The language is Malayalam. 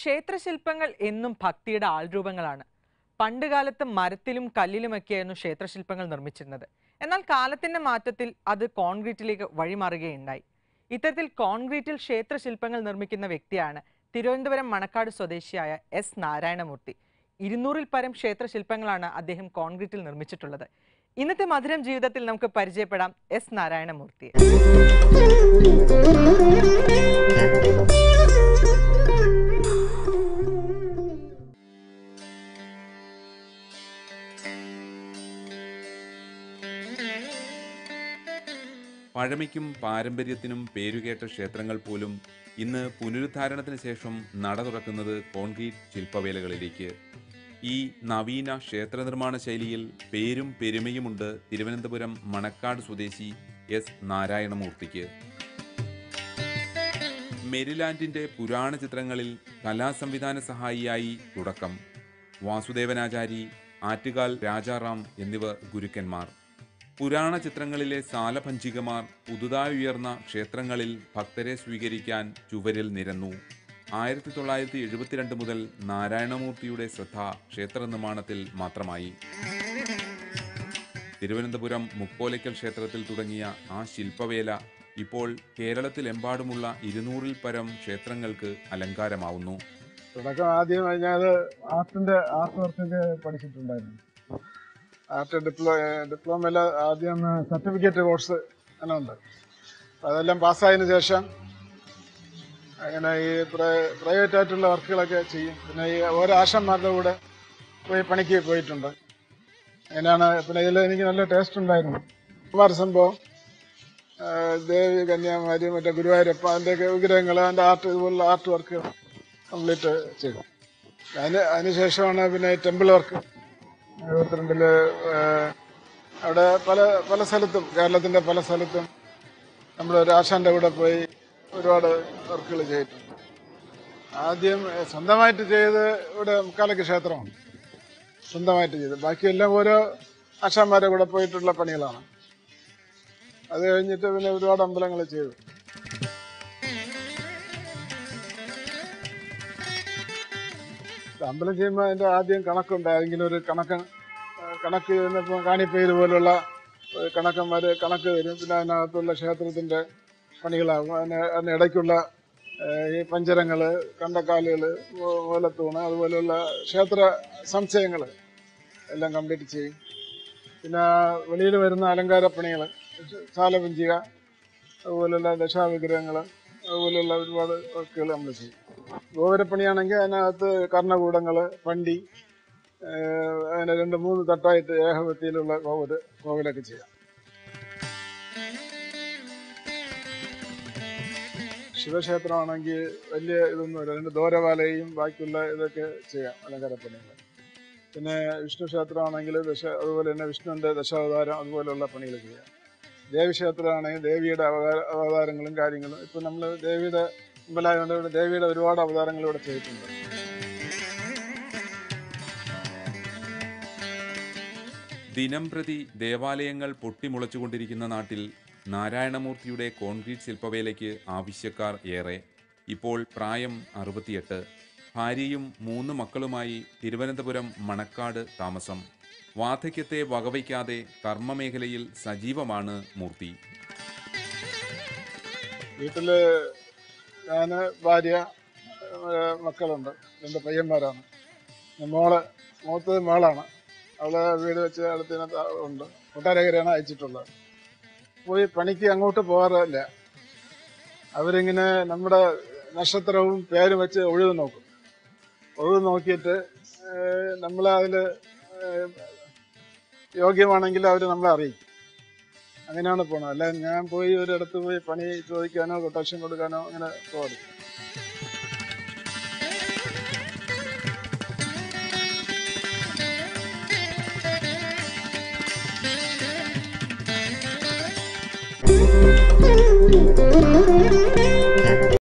ക്ഷേത്രശില്പങ്ങൾ എന്നും ഭക്തിയുടെ ആൾരൂപങ്ങളാണ് പണ്ടുകാലത്ത് മരത്തിലും കല്ലിലുമൊക്കെയായിരുന്നു ക്ഷേത്രശില്പങ്ങൾ നിർമ്മിച്ചിരുന്നത് എന്നാൽ കാലത്തിന്റെ മാറ്റത്തിൽ അത് കോൺക്രീറ്റിലേക്ക് വഴിമാറുകയുണ്ടായി ഇത്തരത്തിൽ കോൺക്രീറ്റിൽ ക്ഷേത്രശില്പങ്ങൾ നിർമ്മിക്കുന്ന വ്യക്തിയാണ് തിരുവനന്തപുരം മണക്കാട് സ്വദേശിയായ എസ് നാരായണമൂർത്തി ഇരുന്നൂറിൽ പരം ക്ഷേത്രശില്പങ്ങളാണ് അദ്ദേഹം കോൺക്രീറ്റിൽ നിർമ്മിച്ചിട്ടുള്ളത് ഇന്നത്തെ മധുരം ജീവിതത്തിൽ നമുക്ക് പരിചയപ്പെടാം എസ് നാരായണമൂർത്തിയെ പഴമയ്ക്കും പാരമ്പര്യത്തിനും പേരുകേട്ട ക്ഷേത്രങ്ങൾ പോലും ഇന്ന് പുനരുദ്ധാരണത്തിന് ശേഷം നട തുറക്കുന്നത് കോൺക്രീറ്റ് ശില്പവേലകളിലേക്ക് ഈ നവീന ക്ഷേത്ര നിർമ്മാണ ശൈലിയിൽ പേരും പെരുമയുമുണ്ട് തിരുവനന്തപുരം മണക്കാട് സ്വദേശി എസ് നാരായണമൂർത്തിക്ക് മെരിലാൻഡിന്റെ പുരാണ ചിത്രങ്ങളിൽ കലാസംവിധാന സഹായിയായി തുടക്കം വാസുദേവനാചാരി ആറ്റുകാൽ രാജാറാം എന്നിവർ ഗുരുക്കന്മാർ പുരാണ ചിത്രങ്ങളിലെ സാലഭഞ്ചികമാർ പുതുതായി ഉയർന്ന ക്ഷേത്രങ്ങളിൽ ഭക്തരെ സ്വീകരിക്കാൻ ചുവരിൽ നിരന്നു ആയിരത്തി തൊള്ളായിരത്തി എഴുപത്തിരണ്ട് മുതൽ നാരായണമൂർത്തിയുടെ ശ്രദ്ധ ക്ഷേത്ര നിർമ്മാണത്തിൽ മാത്രമായി തിരുവനന്തപുരം മുക്കോലയ്ക്കൽ ക്ഷേത്രത്തിൽ തുടങ്ങിയ ആ ശില്പവേല ഇപ്പോൾ കേരളത്തിലെമ്പാടുമുള്ള ഇരുന്നൂറിൽ പരം ക്ഷേത്രങ്ങൾക്ക് അലങ്കാരമാവുന്നു തുടക്കം ആദ്യം ഞാൻ ആർട്ടിന്റെ ആർട്ട് വർക്കൊക്കെ പഠിച്ചിട്ടുണ്ടായിരുന്നു ആർട്ട് ഡിപ്ലോ ഡിപ്ലോമയിൽ ആദ്യം സർട്ടിഫിക്കറ്റ് കോഴ്സ് അങ്ങനെ ഉണ്ട് അപ്പൊ അതെല്ലാം പാസ്സായതിനു ശേഷം അങ്ങനെ ഈ പ്രൈവറ്റ് ആയിട്ടുള്ള വർക്കുകളൊക്കെ ചെയ്യും പിന്നെ ഈ ഓരോ ആശന്മാരുടെ കൂടെ പോയി പണിക്ക് പോയിട്ടുണ്ട് അങ്ങനെയാണ് പിന്നെ ഇതിൽ എനിക്ക് നല്ല ടേസ്റ്റ് ഉണ്ടായിരുന്നു കുമാര സംഭവം ആ, ദേവി കന്യാകുമാരി മറ്റേ ഗുരുവായൂരപ്പ അതിൻ്റെയൊക്കെ വിഗ്രഹങ്ങൾ അതിൻ്റെ ആർട്ട് ഇതുപോലുള്ള ആർട്ട് വർക്കുകൾ കംപ്ലീറ്റ് ചെയ്തു അതിന് അതിനുശേഷമാണ് പിന്നെ ടെമ്പിൾ വർക്ക് എഴുപത്തിരണ്ടില് ഏഹ്, അവിടെ പല പല സ്ഥലത്തും കേരളത്തിന്റെ പല സ്ഥലത്തും നമ്മൾ ഒരു ആശാന്റെ കൂടെ പോയി ഒരുപാട് വർക്കുകൾ ചെയ്തിട്ടുണ്ട് ആദ്യം ഏഹ്, സ്വന്തമായിട്ട് ചെയ്ത് ഇവിടെ മുക്കാലക്ക് ക്ഷേത്രമാണ് സ്വന്തമായിട്ട് ചെയ്ത് ബാക്കിയെല്ലാം ഓരോ ആശാന്മാരെ കൂടെ പോയിട്ടുള്ള പണികളാണ് അത് കഴിഞ്ഞിട്ട് പിന്നെ ഒരുപാട് അമ്പലങ്ങൾ ചെയ്തു അമ്പലം ചെയ്യുമ്പോൾ അതിന്റെ ആദ്യം കണക്കുണ്ട് ഏതെങ്കിലും ഒരു കണക്ക് ആ, കണക്ക് ചെയ്യുന്നപ്പോൾ കാണിപ്പേര് പോലുള്ള ഒരു കണക്കന്മാര് കണക്ക് തരും പിന്നെ അതിനകത്തുള്ള ക്ഷേത്രത്തിന്റെ പണികളാകും അതിന് അതിനിടയ്ക്കുള്ള ആ, ഈ പഞ്ചരങ്ങള് കണ്ടക്കാലുകള് മൂ- മൂലത്തൂണ് അതുപോലെയുള്ള ക്ഷേത്ര സംശയങ്ങൾ എല്ലാം കംപ്ലീറ്റ് ചെയ്യും പിന്നെ വെളിയിൽ വരുന്ന അലങ്കാര പണികൾ ശാലപഞ്ചിക അതുപോലെയുള്ള ദശാവിഗ്രഹങ്ങൾ അതുപോലെയുള്ള ഒരുപാട് വർക്കുകൾ നമ്മൾ ചെയ്യും ഗോപുരപ്പണിയാണെങ്കിൽ അതിനകത്ത് കർണകൂടങ്ങൾ പണ്ടി ഏഹ് അങ്ങനെ രണ്ട് മൂന്ന് തട്ടായിട്ട് ഏകവത്തിയിലുള്ള കോവില് കോവിലൊക്കെ ചെയ്യാം ശിവക്ഷേത്രമാണെങ്കിൽ വലിയ ഇതൊന്നുമില്ല അതിൻ്റെ ദോരവാലയും ബാക്കിയുള്ള ഇതൊക്കെ ചെയ്യാം അലങ്കാരപ്പണികൾ പിന്നെ വിഷ്ണു ക്ഷേത്രമാണെങ്കിൽ ദശ അതുപോലെ തന്നെ വിഷ്ണുവിൻ്റെ ദശാവതാരം അതുപോലെയുള്ള പണികൾ ചെയ്യാം ദേവീക്ഷേത്രമാണെങ്കിൽ ദേവിയുടെ അവതാര അവതാരങ്ങളും കാര്യങ്ങളും ഇപ്പം നമ്മൾ ദേവിയുടെ അമ്പലമായതുകൊണ്ട് ഇവിടെ ദേവിയുടെ ഒരുപാട് അവതാരങ്ങൾ ഇവിടെ ചെയ്തിട്ടുണ്ട് ദിനം പ്രതി ദേവാലയങ്ങൾ പൊട്ടിമുളച്ചുകൊണ്ടിരിക്കുന്ന നാട്ടിൽ നാരായണമൂർത്തിയുടെ കോൺക്രീറ്റ് ശില്പവേലയ്ക്ക് ആവശ്യക്കാർ ഏറെ ഇപ്പോൾ പ്രായം അറുപത്തിയെട്ട് ഭാര്യയും മൂന്ന് മക്കളുമായി തിരുവനന്തപുരം മണക്കാട് താമസം വാർദ്ധക്യത്തെ വകവയ്ക്കാതെ കർമ്മമേഖലയിൽ സജീവമാണ് മൂർത്തി വീട്ടില് ഞാന് ഭാര്യ ഏഹ് മക്കളുണ്ട് രണ്ട് പയ്യന്മാരാണ് പിന്നെ മോള് മൂത്തത് മോളാണ് അവള് വീട് വെച്ച് അടുത്തിനകത്ത് ഉണ്ട് കൊട്ടാരക്കരയാണ് അയച്ചിട്ടുള്ളത് പോയി പണിക്ക് അങ്ങോട്ട് പോകാറില്ല അവരിങ്ങനെ നമ്മുടെ നക്ഷത്രവും പേരും വെച്ച് ഒഴിവ് നോക്കും ഒഴിവ് നോക്കിയിട്ട് ഏഹ് നമ്മളെ അതിൽ യോഗ്യമാണെങ്കിൽ അവർ നമ്മളെ അറിയിക്കും അങ്ങനെയാണ് പോണത് അല്ല ഞാൻ പോയി ഒരിടത്ത് പോയി പണി ചോദിക്കാനോ കൊട്ടേഷൻ കൊടുക്കാനോ അങ്ങനെ പോകരുത് Thank you.